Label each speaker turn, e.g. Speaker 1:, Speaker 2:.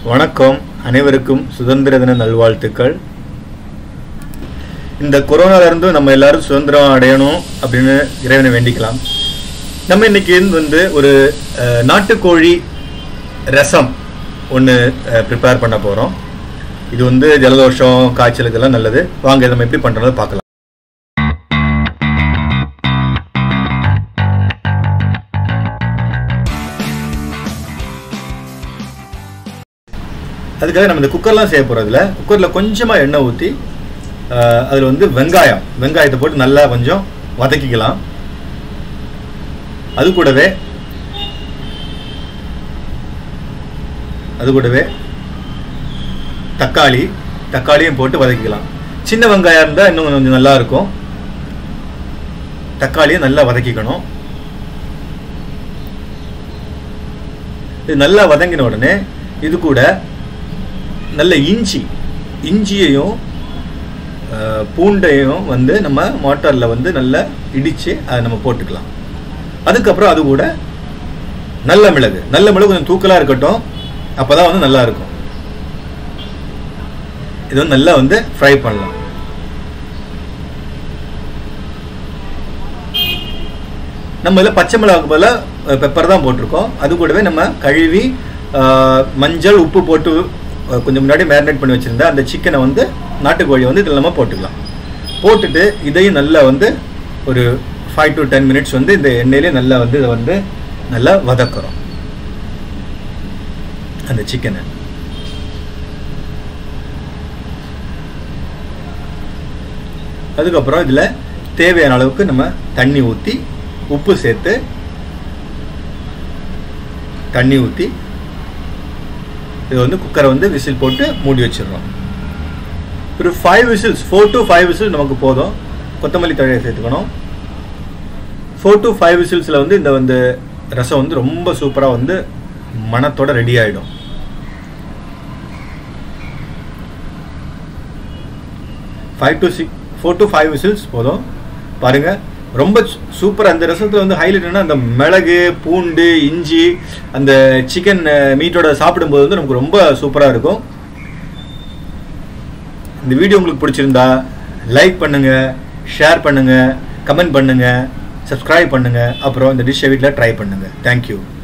Speaker 1: வணக்கம் அனைவருக்கும் சுதந்திர தின நல்வாழ்த்துக்கள் இந்த கொரோனால இருந்து நம்ம எல்லாரும் சுதந்திரம் அடையணும் அப்படின்னு இறைவனை வேண்டிக்கலாம் நம்ம இன்னைக்கு வந்து ஒரு அஹ், நாட்டுக்கோழி ரசம் ஒன்று ப்ரிப்பேர் பண்ண போகிறோம் இது வந்து ஜலதோஷம் காய்ச்சலுக்கெல்லாம் நல்லது வாங்க இதை நம்ம எப்படி பண்ணுறதை பார்க்கலாம் அதுக்காக நம்ம இந்த குக்கர்லாம் செய்ய போகிறதுல குக்கரில் கொஞ்சமாக எண்ணெய் ஊற்றி அதில் வந்து வெங்காயம் வெங்காயத்தை போட்டு நல்லா கொஞ்சம் வதக்கிக்கலாம் அது கூடவே அது கூடவே தக்காளி தக்காளியும் போட்டு வதக்கிக்கலாம் சின்ன வெங்காயம் இருந்தால் இன்னும் கொஞ்சம் நல்லா இருக்கும் தக்காளியை நல்லா வதக்கிக்கணும் இது நல்லா வதங்கின உடனே இது கூட நல்ல இஞ்சி இஞ்சியையும் அஹ், பூண்டையும் வந்து நம்ம மோட்டாரில் வந்து நல்லா இடித்து அதை நம்ம போட்டுக்கலாம் அதுக்கப்புறம் அது கூட நல்ல மிளகு நல்ல மிளகு கொஞ்சம் தூக்கலாக இருக்கட்டும் அப்போ தான் வந்து நல்லா இருக்கும் இது வந்து நல்லா வந்து ஃப்ரை பண்ணலாம் நம்ம இதில் பச்சை மிளகாக்கு பதிலாக பெப்பர் தான் போட்டிருக்கோம் அது கூடவே நம்ம கழுவி அஹ், மஞ்சள் உப்பு போட்டு அஹ், கொஞ்சம் முன்னாடி மேரினேட் பண்ணி வச்சுருந்தா அந்த சிக்கனை வந்து நாட்டுக்கோழியை வந்து இதில் நம்ம போட்டுக்கலாம் போட்டுட்டு இதையும் நல்லா வந்து ஒரு ஃபைவ் டு டென் மினிட்ஸ் வந்து இந்த எண்ணெயிலே நல்லா வந்து இதை வந்து நல்லா வதக்குறோம் அந்த சிக்கனை அதுக்கப்புறம் இதில் தேவையான அளவுக்கு நம்ம தண்ணி ஊற்றி உப்பு சேர்த்து தண்ணி ஊற்றி இது வந்து குக்கரை வந்து விசில் போட்டு மூடி வச்சிடுறோம் ஒரு five whistles four to five whistle நமக்கு போதும் கொத்தமல்லி தழையை சேர்த்துக்கணும் ஃபோர் டு ஃபைவ் விசில்ஸில் வந்து இந்த வந்து ரசம் வந்து ரொம்ப சூப்பராக வந்து மணத்தோட ரெடி ஆகிடும் five to six four to five whistles போதும் பாருங்க ரொம்ப சூப்பராக அந்த ரசத்தில் வந்து ஹைலைட் என்ன அந்த மிளகு பூண்டு இஞ்சி அந்த சிக்கன் மீட்டோட சாப்பிடும்போது வந்து நமக்கு ரொம்ப சூப்பராக இருக்கும் இந்த வீடியோ உங்களுக்கு பிடிச்சிருந்தா லைக் பண்ணுங்க ஷேர் பண்ணுங்க கமெண்ட் பண்ணுங்க சப்ஸ்கிரைப் பண்ணுங்க அப்புறம் இந்த டிஷ்ஷை வீட்டில் ட்ரை பண்ணுங்க தேங்க்யூ